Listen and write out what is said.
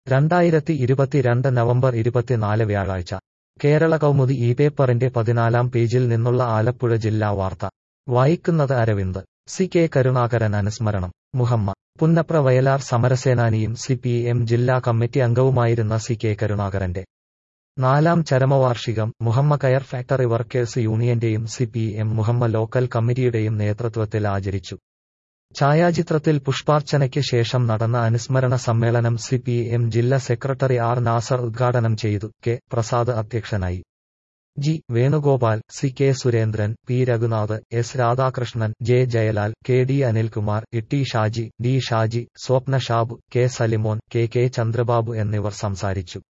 രണ്ടായിരത്തി ഇരുപത്തിരണ്ട് നവംബർ ഇരുപത്തിനാല് വ്യാഴാഴ്ച കേരള കൗമുദി ഈ പേപ്പറിന്റെ പതിനാലാം പേജിൽ നിന്നുള്ള ആലപ്പുഴ ജില്ലാ വാർത്ത വായിക്കുന്നത് അരവിന്ദ് സി കെ കരുണാകരൻ അനുസ്മരണം മുഹമ്മ പുന്നപ്ര വയലാർ സമരസേനാനിയും സി പി എം ജില്ലാ കമ്മിറ്റി അംഗവുമായിരുന്ന സി കെ കരുണാകരന്റെ നാലാം ചരമവാർഷികം മുഹമ്മ കയർ ഫാക്ടറി വർക്കേഴ്സ് യൂണിയന്റെയും C P M Muhamma local കമ്മിറ്റിയുടെയും നേതൃത്വത്തിൽ ആചരിച്ചു ഛായാചിത്രത്തിൽ പുഷ്പാർച്ചനയ്ക്ക് ശേഷം നടന്ന അനുസ്മരണ സമ്മേളനം സി പി എം ജില്ലാ സെക്രട്ടറി ആർ നാസർ ഉദ്ഘാടനം ചെയ്തു കെ പ്രസാദ് അധ്യക്ഷനായി G Venugopal C K Surendran P Raghunath S Radhakrishnan J Jayalal K D Anilkumar Itty Shaji D Shaji Swapna Shabu K Salimon K K Chandrababu എന്നിവർ സംസാരിച്ചു